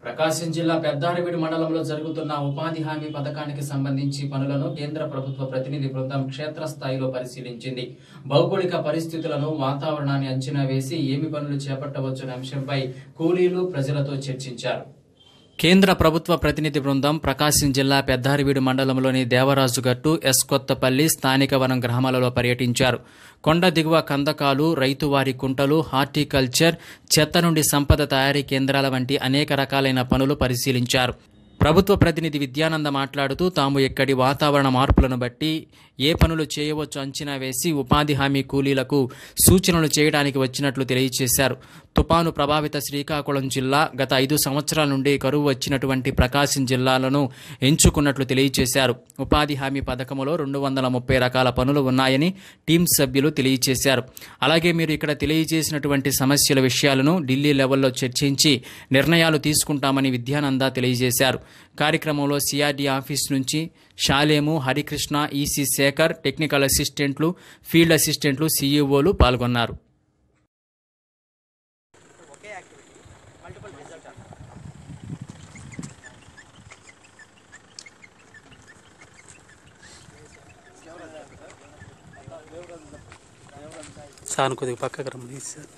ప్రకాశం జిల్లా పెద్దారవీడు మండలంలో జరుగుతున్న ఉపాధి హామీ పథకానికి సంబంధించి పనులను కేంద్ర ప్రభుత్వ ప్రతినిధి బృందం క్షేత్రస్థాయిలో పరిశీలించింది భౌగోళిక పరిస్థితులను వాతావరణాన్ని అంచనా వేసి ఏమి పనులు చేపట్టవచ్చనే అంశంపై కూలీలు ప్రజలతో చర్చించారు కేంద్ర ప్రభుత్వ ప్రతినిధి బృందం ప్రకాశం జిల్లా పెద్దారివీడు మండలంలోని దేవరాజుగట్టు ఎస్ కొత్తపల్లి స్థానిక వనం గ్రామాలలో పర్యటించారు కొండ దిగువ కందకాలు రైతువారి కుంటలు హార్టికల్చర్ చెత్త నుండి సంపద తయారీ కేంద్రాల వంటి అనేక రకాలైన పనులు పరిశీలించారు ప్రభుత్వ ప్రతినిధి విద్యానంద మాట్లాడుతూ తాము ఇక్కడి వాతావరణ మార్పులను బట్టి ఏ పనులు చేయవచ్చో అంచనా వేసి ఉపాధి హామీ కూలీలకు సూచనలు చేయడానికి వచ్చినట్లు తెలియజేశారు తుపాను ప్రభావిత శ్రీకాకుళం జిల్లా గత ఐదు సంవత్సరాల నుండి కరువు వచ్చినటువంటి ప్రకాశం జిల్లాలను ఎంచుకున్నట్లు తెలియజేశారు ఉపాధి హామీ పథకంలో రెండు వందల ముప్పై రకాల పనులు ఉన్నాయని టీం సభ్యులు తెలియజేశారు అలాగే మీరు ఇక్కడ తెలియజేసినటువంటి సమస్యల విషయాలను ఢిల్లీ లెవెల్లో చర్చించి నిర్ణయాలు తీసుకుంటామని విద్యానంద తెలియజేశారు కార్యక్రమంలో సిఆర్డీ ఆఫీస్ నుంచి షాలేము హరికృష్ణ ఈసీ శేఖర్ టెక్నికల్ అసిస్టెంట్లు ఫీల్డ్ అసిస్టెంట్లు సీఈఓలు పాల్గొన్నారు ఒకే యాక్టివిటీ మల్టిపుల్ రిజల్ట్ అంటారు సార్ కొద్దిగా పక్కకు రమ్మని సార్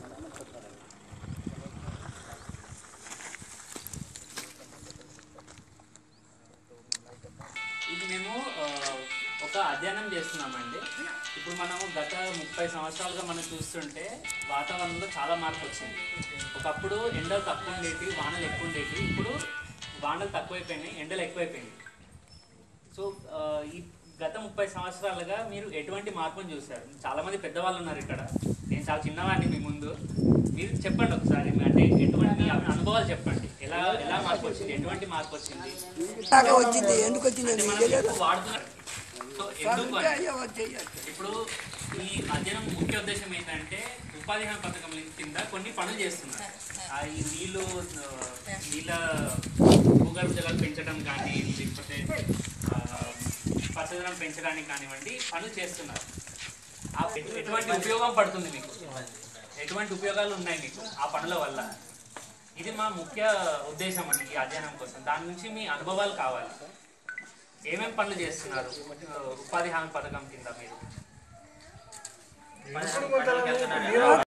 ఇది మేము ఆ, ఒక అధ్యయనం చేస్తున్నామండి ఇప్పుడు మనము గత ముప్పై సంవత్సరాలుగా మనం చూస్తుంటే వాతావరణంలో చాలా మార్పు వచ్చింది ఒకప్పుడు ఎండలు తక్కువ ఉండేవి వానలు ఎక్కువ ఉండేవి ఇప్పుడు వానలు తక్కువైపోయినాయి ఎండలు ఎక్కువైపోయినాయి సో ఆ, ఈ గత ముప్పై సంవత్సరాలుగా మీరు ఎటువంటి మార్పును చూశారు చాలా మంది పెద్దవాళ్ళు ఉన్నారు ఇక్కడ నేను చాలా చిన్నవాడిని మీ ముందు మీరు చెప్పండి ఒకసారి అంటే ఎటువంటి మీ అనుభవాలు చెప్పండి ఎలా ఎలా మార్పు వచ్చింది ఎటువంటి మార్పు వచ్చింది దాకా వచ్చింది ఎందుకు వచ్చింది అంటే నీకు మనం తెలియదు ఎక్కువ వాడుతున్నారు సో ఎందుకు ఉంటే అంటే అయ్యో చెయ్యొచ్చు. ఇప్పుడు ఈ అధ్యయనం ముఖ్య ఉద్దేశం ఏంటంటే ఉపాధి హామీ పథకం కింద కొన్ని పనులు చేస్తున్నారు ఆ ఈ నీళ్లు ఆ, నీళ్ళ భూగర్భ జలాలు పెంచడం కానీ లేకపోతే ఆ, పచ్చదనం పెంచడానికి కానివ్వండి పనులు చేస్తున్నారు ఆ ఎటు- ఎటువంటి ఉపయోగం పడుతుంది మీకు ఎటువంటి ఉపయోగాలు ఉన్నాయి మీకు ఆ పనుల వల్ల ఇది మా ముఖ్య ఉద్దేశం అండి ఈ అధ్యయనం కోసం దాని నుంచి మీ అనుభవాలు కావాలి ఏమేం పనులు చేస్తున్నారు ఉపాధి హామీ పథకం కింద మీరు